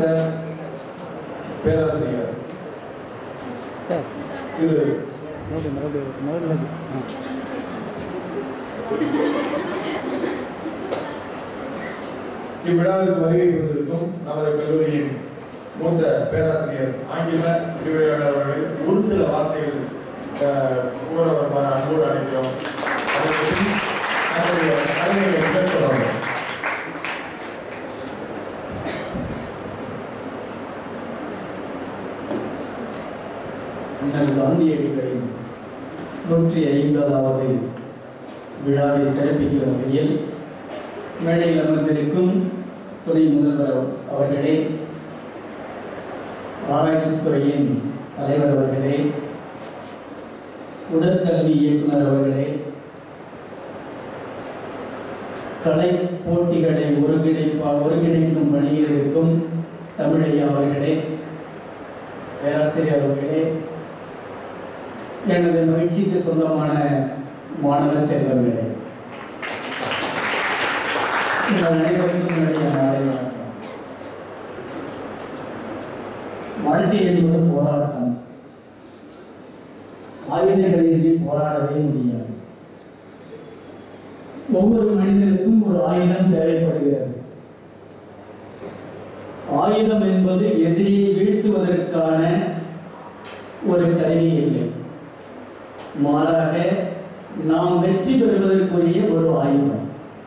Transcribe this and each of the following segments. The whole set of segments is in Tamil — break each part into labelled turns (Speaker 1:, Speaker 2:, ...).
Speaker 1: பேராசிரியர்
Speaker 2: சார்
Speaker 1: திரு
Speaker 2: மறுபடியும் மறுபடியும் முதல்ல ஆ
Speaker 1: இவ்விழாவிற்கு வருகை புரிந்திருக்கும் நமது கல்லூரியின் மூத்த பேராசிரியர் ஆங்கில பிரிவையாளர் அவர்களை ஒரு சில வார்த்தைகள் அஹ், கூற வருமாறு அன்போடு அழைக்கிறோம் அதற்கு பின் நம்முடைய தலைமையை மேற்கொள்ளலாம்
Speaker 3: அண்ணல் காந்தியடிகளின் நூற்றி ஐம்பதாவது விழாவை சிறப்பிக்கும் வகையில் மேடையில் அமர்ந்திருக்கும் துணை முதல்வர் அவர்களே ஆராய்ச்சித்துறையின் தலைவர் அவர்களே உடற்கல்வி இயக்குனர் அவர்களே கலை போட்டிகளை ஒருங்கிணைப்பா ஒருங்கிணைக்கும் பணியில் இருக்கும் தமிழையா அவர்களே பேராசிரியர் அவர்களே எனது மகிழ்ச்சிக்கு சொந்தமான மாணவ செல்வங்களே உங்கள் அனைவருக்கும் என்னுடைய மாலை வணக்கம் வாழ்க்கை என்பது போராட்டம் ஆயுதங்களின்றி போராடவே முடியாது ஒவ்வொரு மனிதனுக்கும் ஒரு ஆயுதம் தேவைப்படுகிறது ஆயுதம் என்பது எதிரியை வீழ்த்துவதற்கான ஒரு கருவி இல்லை மாறாக நாம் வெற்றி பெறுவதற்குரிய ஒரு ஆயுதம்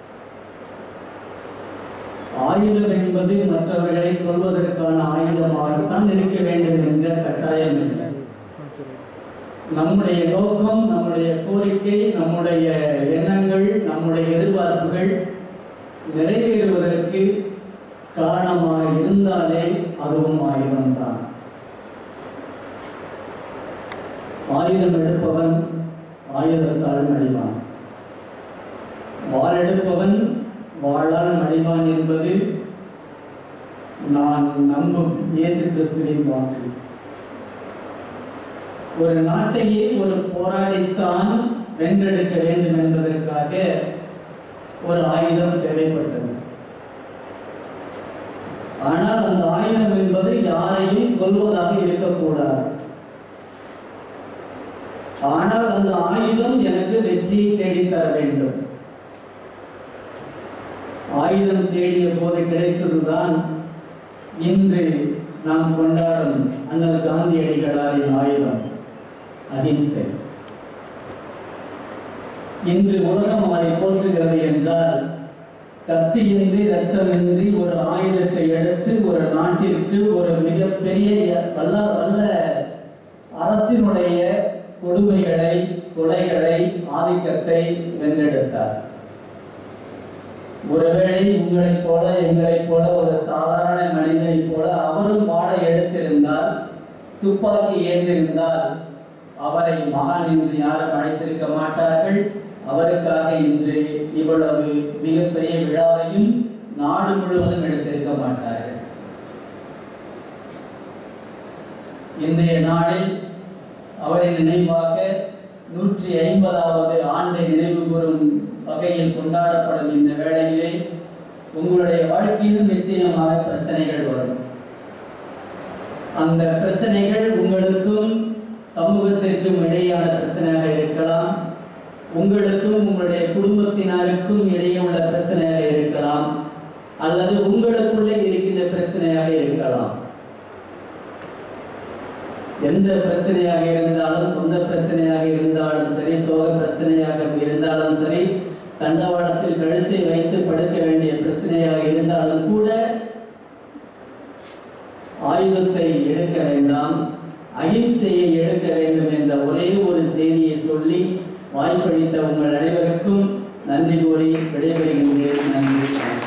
Speaker 3: ஆயுதம் என்பது மற்றவர்களை கொல்வதற்கான ஆயுதமாகத்தான் இருக்க வேண்டும் என்ற கட்டாயம் இல்லை நம்முடைய நோக்கம் நம்முடைய கோரிக்கை நம்முடைய எண்ணங்கள் நம்முடைய எதிர்பார்ப்புகள் நிறைவேறுவதற்கு காரணமாக இருந்தாலே அதுவும் ஆயுதம்தான் ஆயுதம் எடுப்பவன் ஆயுதத்தால் மடிவான் வாள் எடுப்பவன் வாளால் மடிவான் என்பது நான் நம்பும் இயேசு கிறிஸ்துவின் வாக்கு ஒரு நாட்டையே ஒரு போராடித்தான் வென்றெடுக்க வேண்டும் என்பதற்காக ஒரு ஆயுதம் தேவைப்பட்டது ஆனால் அந்த ஆயுதம் என்பது யாரையும் கொல்வதாக இருக்கக்கூடாது ஆனால் அந்த ஆயுதம் எனக்கு வெற்றியை தேடித்தர வேண்டும் ஆயுதம் தேடிய போது கிடைத்ததுதான் இன்று நாம் கொண்டாடும் அண்ணல் காந்தியடிகளாரின் ஆயுதம் அகிம்சை இன்று உலகம் அவரை போற்றுகிறது என்றால் கத்தியின்றி ரத்தமின்றி ஒரு ஆயுதத்தை எடுத்து ஒரு நாட்டிற்கு ஒரு மிகப்பெரிய வல்ல வல்ல அரசினுடைய கொடுமைகளை கொலைகளை ஆதிக்கத்தை வென்றெடுத்தார் ஒருவேளை உங்களைப் போல எங்களைப் போல ஒரு சாதாரண மனிதனைப் போல அவரும் வாழை எடுத்திருந்தால் துப்பாக்கி ஏந்திருந்தால் அவரை மகான் என்று யாரும் அழைத்திருக்க மாட்டார்கள் அவருக்காக இன்று இவ்வளவு மிகப்பெரிய விழாவையும் நாடு முழுவதும் எடுத்திருக்க மாட்டார்கள் இன்றைய நாளில் அவரின் நினைவாக நூற்றி ஐம்பதாவது ஆண்டை நினைவு கூறும் வகையில் கொண்டாடப்படும் இந்த வேளையிலே உங்களுடைய வாழ்க்கையில் நிச்சயமாக பிரச்சனைகள் வரும் அந்த பிரச்சனைகள் உங்களுக்கும் சமூகத்திற்கும் இடையேயான பிரச்சனையாக இருக்கலாம் உங்களுக்கும் உங்களுடைய குடும்பத்தினருக்கும் இடையே உள்ள பிரச்சனையாக இருக்கலாம் அல்லது உங்களுக்குள்ளே இருக்கின்ற பிரச்சனையாக இருக்கலாம் எந்த பிரச்சனையாக இருந்தாலும் சொந்த பிரச்சனையாக இருந்தாலும் சரி சோக பிரச்சனையாக இருந்தாலும் சரி தண்டவாளத்தில் கழுத்தை வைத்து படுக்க வேண்டிய பிரச்சனையாக இருந்தாலும் கூட ஆயுதத்தை எடுக்க வேண்டாம் அகிம்சையை எடுக்க வேண்டும் என்ற ஒரே ஒரு செய்தியை சொல்லி வாய்ப்பளித்த உங்கள் அனைவருக்கும் நன்றி கூறி விடைபெறுகின்றேன் நன்றி வணக்கம்.